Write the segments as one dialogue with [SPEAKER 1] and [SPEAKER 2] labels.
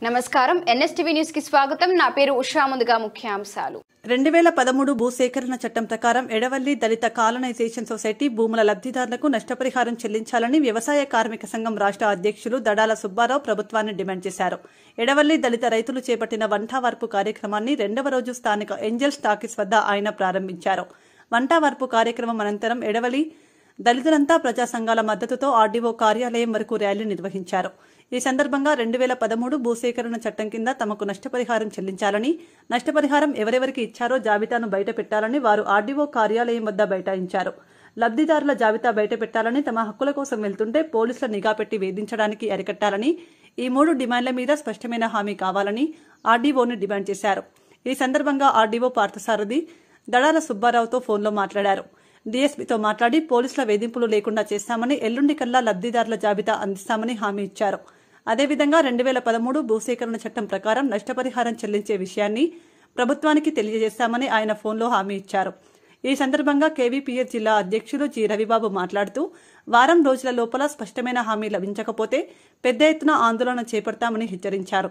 [SPEAKER 1] నమస్కారం NSTV news కి స్వాగతం నా పేరు ఉషా ముందుగా ముఖ్యాంశాలు
[SPEAKER 2] రెండు వేల పదమూడు భూసేకరణ చట్టం ప్రకారం ఎడవల్లి దళిత కాలనైజేషన్ సొసైటీ భూముల లబ్ధిదారులకు నష్టపరిహారం చెల్లించాలని వ్యవసాయ కార్మిక సంఘం రాష్ట్ర అధ్యక్షులు దడాల సుబ్బారావు ప్రభుత్వాన్ని డిమాండ్ చేశారు ఎడవల్లి దళిత రైతులు చేపట్టిన వంటా వార్పు కార్యక్రమాన్ని రెండవ రోజు స్థానిక ఏంజల్ స్టాకీస్ వద్ద ఆయన ప్రారంభించారు వంటా వార్పు కార్యక్రమం అనంతరం ఎడవలి దళితులంతా ప్రజా సంఘాల మద్దతుతో ఆర్డీఓ కార్యాలయం వరకు ర్యాలీ నిర్వహించారు ఈ సందర్భంగా రెండు వేల పదమూడు భూసేకరణ చట్టం కింద తమకు నష్టపరిహారం చెల్లించాలని నష్టపరిహారం ఎవరెవరికి ఇచ్చారో జాబితాను బయట పెట్టాలని వారు ఆర్డీఓ కార్యాలయం వద్ద బైఠాయించారు లబ్ధిదారుల జాబితా బయట పెట్టాలని తమ హక్కుల కోసం వెళ్తుంటే పోలీసుల నిఘా పెట్టి వేధించడానికి అరికట్టాలని ఈ మూడు డిమాండ్ల మీద స్పష్టమైన హామీ కావాలని ఆర్డీఓను డిమాండ్ చేశారు ఈ సందర్భంగా ఆర్డీఓ పార్థసారథి దడాల సుబ్బారావుతో ఫోన్లో మాట్లాడారు డీఎస్పీతో మాట్లాడి పోలీసుల వేధింపులు లేకుండా చేస్తామని ఎల్లుండి కల్లా లబ్ధిదారుల జాబితా అందిస్తామని హామీ ఇచ్చారు అదేవిధంగా రెండు వేల పదమూడు భూసేకరణ చట్టం ప్రకారం నష్టపరిహారం చెల్లించే విషయాన్ని ప్రభుత్వానికి తెలియజేస్తామని ఆయన ఫోన్లో హామీ ఇచ్చారు ఈ సందర్భంగా కేవీపీఎస్ జిల్లా అధ్యక్షులు జి రవిబాబు మాట్లాడుతూ వారం రోజుల లోపల స్పష్టమైన హామీ లభించకపోతే పెద్ద ఎత్తున ఆందోళన చేపడతామని హెచ్చరించారు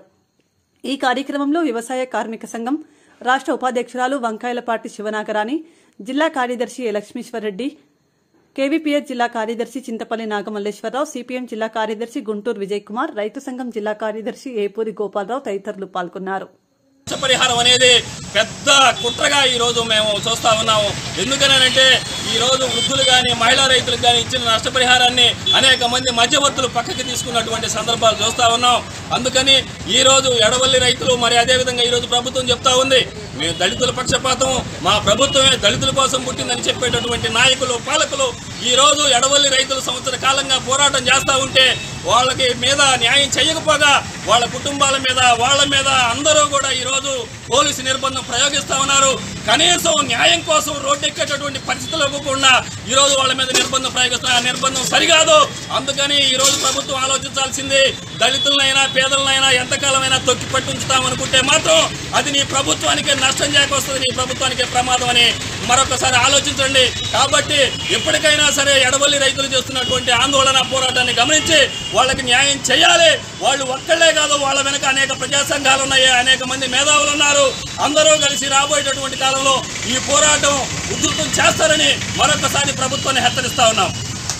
[SPEAKER 2] ఈ కార్యక్రమంలో వ్యవసాయ కార్మిక సంఘం రాష్ట్ర ఉపాధ్యక్షురాలు వంకాయలపాటి శివనాగరాణి జిల్లా కార్యదర్శి ఎ లక్ష్మీశ్వరరెడ్డి కేవీపీఎస్ జిల్లా కార్యదర్శి చింతపల్లి నాగమల్లేశ్వరరావు సిపిఎం జిల్లా కార్యదర్శి గుంటూరు విజయ్ కుమార్ రైతు సంఘం జిల్లా కార్యదర్శి ఏపూరి గోపాలరావు తదితరులు పాల్గొన్నారు
[SPEAKER 3] నష్టపరిహారం అనేది పెద్ద కుట్రగా ఈ రోజు మేము చూస్తా ఉన్నాము ఎందుకనంటే ఈ రోజు వృద్ధులు కానీ మహిళా రైతులకు కానీ ఇచ్చిన నష్టపరిహారాన్ని అనేక మంది మధ్యవర్తులు పక్కకి తీసుకున్నటువంటి సందర్భాలు చూస్తా ఉన్నాం అందుకని ఈ రోజు ఎడవల్లి రైతులు మరి అదేవిధంగా ఈ రోజు ప్రభుత్వం చెప్తా ఉంది మేము దళితుల పక్షపాతం మా ప్రభుత్వమే దళితుల కోసం పుట్టిందని చెప్పేటటువంటి నాయకులు పాలకులు ఈ రోజు ఎడవల్లి రైతులు సంవత్సర కాలంగా పోరాటం చేస్తా ఉంటే వాళ్ళకి మీద న్యాయం చేయకపోగా వాళ్ళ కుటుంబాల మీద వాళ్ళ మీద అందరూ కూడా ఈ రోజు పోలీసు నిర్బంధం ప్రయోగిస్తా ఉన్నారు కనీసం న్యాయం కోసం రోడ్డెక్కేటటువంటి పరిస్థితులు ఇవ్వకుండా ఈ రోజు వాళ్ళ మీద నిర్బంధం ప్రయోగిస్తున్నారు ఆ నిర్బంధం సరికాదు అందుకని ఈ రోజు ప్రభుత్వం ఆలోచించాల్సింది దళితులనైనా పేదలనైనా ఎంతకాలమైనా తొక్కి పట్టుంచుతామనుకుంటే మాత్రం అది నీ ప్రభుత్వానికే నష్టం చేకొస్తుంది నీ ప్రభుత్వానికే ప్రమాదం అని మరొకసారి ఆలోచించండి కాబట్టి ఎప్పటికైనా సరే ఎడవల్లి రైతులు చేస్తున్నటువంటి ఆందోళన పోరాటాన్ని గమనించి వాళ్ళకి న్యాయం చేయాలి వాళ్ళు ఒక్కళ్ళే కాదు వాళ్ళ వెనక అనేక ప్రజా సంఘాలు ఉన్నాయి అనేక మంది మేధావులు ఉన్నారు అందరూ కలిసి రాబోయేటటువంటి కాలంలో ఈ పోరాటం ఉధృతం చేస్తారని మరొకసారి ప్రభుత్వాన్ని హెచ్చరిస్తా ఉన్నాం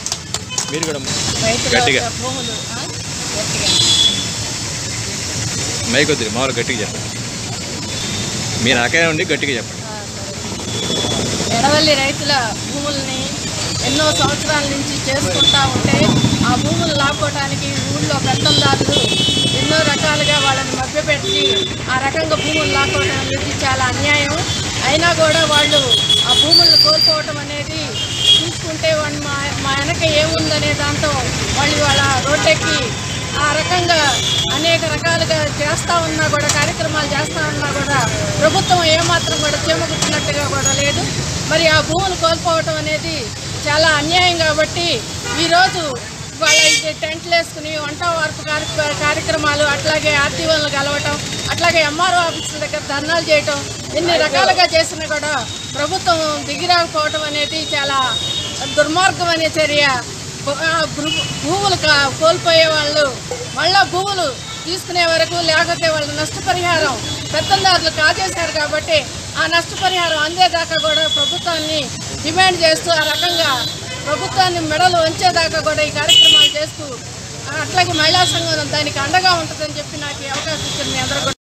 [SPEAKER 4] మీరు కూడా
[SPEAKER 5] రైతుల
[SPEAKER 4] గట్టిగా.
[SPEAKER 5] యొక్క భూములు ఆ? గట్టిగా
[SPEAKER 4] మైక్ వద్దు మామూలు గట్టిగా చెప్పండి మీరు అక్కడే ఉండి గట్టిగా చెప్పండి
[SPEAKER 5] ఆ, సరే. ఎడవల్లి రైతుల భూముల్ని ఎన్నో సంవత్సరాల నుంచి చేసుకుంటా ఉంటే ఆ భూములు లాక్కోవటానికి ఊళ్ళో పెత్తందారులు ఎన్నో రకాలుగా వాళ్ళని మభ్యపెట్టి ఆ రకంగా భూములు లాక్కోవడం అనేది చాలా అన్యాయం అయినా కూడా వాళ్ళు ఆ భూములను కోల్పోవటం అనేది చూసుకుంటే వాళ్ళు మా మా వెనక ఏముందనే దాంతో వాళ్ళు వాళ్ళ రోడ్డెక్కి ఆ రకంగా అనేక రకాలుగా చేస్తూ ఉన్నా కూడా కార్యక్రమాలు చేస్తూ ఉన్నా కూడా ప్రభుత్వం ఏమాత్రం కూడా చేమగుచ్చినట్టుగా కూడా లేదు మరి ఆ భూములు కోల్పోవటం అనేది చాలా అన్యాయం కాబట్టి ఈరోజు వాళ్ళ ఇది టెంట్లు వేసుకుని వంట వార్పు కార్య- కార్యక్రమాలు అట్లాగే ఆర్టీఓలను కలవటం అట్లాగే ఎంఆర్ఓ ఆఫీసుల దగ్గర ధర్నాలు చేయటం ఎన్ని రకాలుగా చేసినా కూడా ప్రభుత్వం దిగిరాకపోవటం అనేది చాలా దుర్మార్గం అనే చర్య ఆ భూ- భూములు కా- కోల్పోయే వాళ్ళు మళ్ళా భూములు తీసుకునే వరకు లేకపోతే వాళ్ళ నష్టపరిహారం పెత్తందారులు కాజేశారు కాబట్టి ఆ నష్టపరిహారం అందేదాకా కూడా ప్రభుత్వాన్ని డిమాండ్ చేస్తూ ఆ రకంగా ప్రభుత్వాన్ని మెడలు వంచేదాకా కూడా ఈ కార్యక్రమాలు చేస్తూ అట్లాగే మహిళా సంఘం దానికి అండగా ఉంటుందని చెప్పి నాకు ఈ అవకాశం ఇచ్చిన మీ అందరూ కూడా